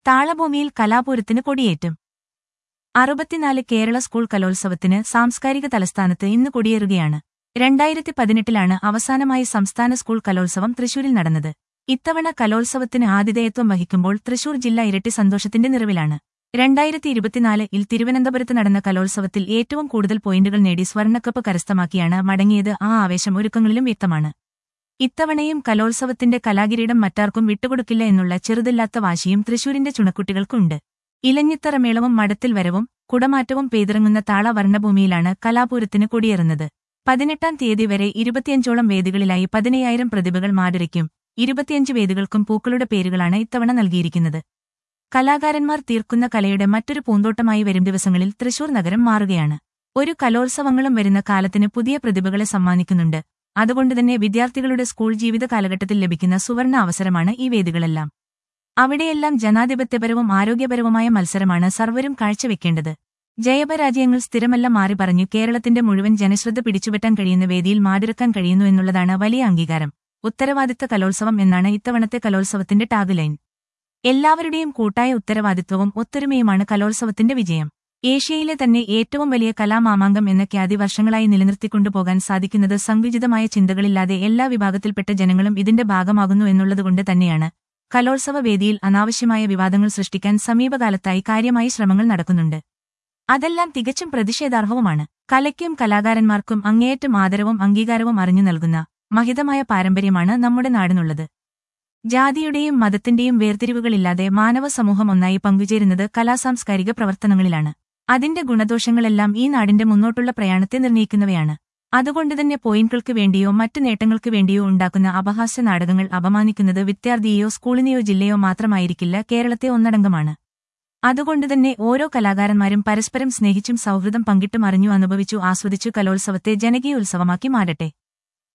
താളഭൂമിയിൽ കലാപൂരത്തിന് കൊടിയേറ്റും അറുപത്തിനാല് കേരള സ്കൂൾ കലോത്സവത്തിന് സാംസ്കാരിക തലസ്ഥാനത്ത് ഇന്ന് കൊടിയേറുകയാണ് രണ്ടായിരത്തി പതിനെട്ടിലാണ് അവസാനമായി സംസ്ഥാന സ്കൂൾ കലോത്സവം തൃശൂരിൽ നടന്നത് ഇത്തവണ കലോത്സവത്തിന് ആതിഥേയത്വം വഹിക്കുമ്പോൾ തൃശൂർ ജില്ല ഇരട്ടി സന്തോഷത്തിന്റെ നിറവിലാണ് രണ്ടായിരത്തി ഇരുപത്തിനാലിൽ തിരുവനന്തപുരത്ത് നടന്ന കലോത്സവത്തിൽ ഏറ്റവും കൂടുതൽ പോയിന്റുകൾ നേടി സ്വർണ്ണക്കപ്പ് കരസ്ഥമാക്കിയാണ് മടങ്ങിയത് ആ ആവേശം ഒരുക്കങ്ങളിലും വ്യക്തമാണ് ഇത്തവണയും കലോത്സവത്തിന്റെ കലാകിരീടം മറ്റാർക്കും വിട്ടുകൊടുക്കില്ല എന്നുള്ള ചെറുതില്ലാത്ത വാശിയും തൃശൂരിന്റെ ചുണക്കുട്ടികൾക്കുണ്ട് ഇലഞ്ഞിത്തറമേളവും മടത്തിൽ വരവും കുടമാറ്റവും പെയ്തിറങ്ങുന്ന താള വർണ്ണഭൂമിയിലാണ് കലാപൂരത്തിന് കൊടിയേറുന്നത് പതിനെട്ടാം തീയതി വരെ ഇരുപത്തിയഞ്ചോളം വേദികളിലായി പതിനയ്യായിരം പ്രതിഭകൾ മാടിരയ്ക്കും ഇരുപത്തിയഞ്ച് വേദികൾക്കും പൂക്കളുടെ പേരുകളാണ് ഇത്തവണ നൽകിയിരിക്കുന്നത് കലാകാരന്മാർ തീർക്കുന്ന കലയുടെ മറ്റൊരു പൂന്തോട്ടമായി വരും ദിവസങ്ങളിൽ തൃശൂർ നഗരം മാറുകയാണ് ഒരു കലോത്സവങ്ങളും വരുന്ന കാലത്തിന് പുതിയ പ്രതിഭകളെ സമ്മാനിക്കുന്നുണ്ട് അതുകൊണ്ടുതന്നെ വിദ്യാർത്ഥികളുടെ സ്കൂൾ ജീവിത കാലഘട്ടത്തിൽ ലഭിക്കുന്ന സുവർണ അവസരമാണ് ഈ വേദികളെല്ലാം അവിടെയെല്ലാം ജനാധിപത്യപരവും ആരോഗ്യപരവുമായ മത്സരമാണ് സർവരും കാഴ്ചവെക്കേണ്ടത് ജയപരാജയങ്ങൾ സ്ഥിരമല്ല മാറി പറഞ്ഞു കേരളത്തിന്റെ മുഴുവൻ ജനശ്രദ്ധ പിടിച്ചുപറ്റാൻ കഴിയുന്ന വേദിയിൽ മാടിറക്കാൻ കഴിയുന്നു എന്നുള്ളതാണ് വലിയ അംഗീകാരം ഉത്തരവാദിത്ത കലോത്സവം എന്നാണ് ഇത്തവണത്തെ കലോത്സവത്തിന്റെ ടാഗ് ലൈൻ എല്ലാവരുടെയും കൂട്ടായ ഉത്തരവാദിത്വവും ഒത്തൊരുമയുമാണ് കലോത്സവത്തിന്റെ വിജയം ഏഷ്യയിലെ തന്നെ ഏറ്റവും വലിയ കലാമാമാങ്കം എന്ന ഖ്യാതി വർഷങ്ങളായി നിലനിർത്തിക്കൊണ്ടുപോകാൻ സാധിക്കുന്നത് സങ്കുചിതമായ ചിന്തകളില്ലാതെ എല്ലാ വിഭാഗത്തിൽപ്പെട്ട ജനങ്ങളും ഇതിന്റെ ഭാഗമാകുന്നു എന്നുള്ളതുകൊണ്ട് തന്നെയാണ് കലോത്സവ വേദിയിൽ അനാവശ്യമായ വിവാദങ്ങൾ സൃഷ്ടിക്കാൻ സമീപകാലത്തായി കാര്യമായി ശ്രമങ്ങൾ നടക്കുന്നുണ്ട് അതെല്ലാം തികച്ചും പ്രതിഷേധാർഹവുമാണ് കലയ്ക്കും കലാകാരന്മാർക്കും അങ്ങേയറ്റം ആദരവും അംഗീകാരവും അറിഞ്ഞു നൽകുന്ന മഹിതമായ പാരമ്പര്യമാണ് നമ്മുടെ നാടിനുള്ളത് ജാതിയുടെയും മതത്തിന്റെയും വേർതിരിവുകളില്ലാതെ മാനവ സമൂഹം ഒന്നായി പങ്കുചേരുന്നത് കലാസാംസ്കാരിക പ്രവർത്തനങ്ങളിലാണ് അതിന്റെ ഗുണദോഷങ്ങളെല്ലാം ഈ നാടിന്റെ മുന്നോട്ടുള്ള പ്രയാണത്തെ നിർണ്ണയിക്കുന്നവയാണ് അതുകൊണ്ടുതന്നെ പോയിന്റുകൾക്ക് വേണ്ടിയോ മറ്റു നേട്ടങ്ങൾക്ക് വേണ്ടിയോ ഉണ്ടാക്കുന്ന അപഹാസ്യ നാടകങ്ങൾ അപമാനിക്കുന്നത് വിദ്യാർത്ഥിയെയോ സ്കൂളിനെയോ ജില്ലയോ മാത്രമായിരിക്കില്ല കേരളത്തെ ഒന്നടങ്കമാണ് അതുകൊണ്ടുതന്നെ ഓരോ കലാകാരന്മാരും പരസ്പരം സ്നേഹിച്ചും സൗഹൃദം പങ്കിട്ടും അറിഞ്ഞു അനുഭവിച്ചു ആസ്വദിച്ചു കലോത്സവത്തെ ജനകീയോത്സവമാക്കി മാറട്ടെ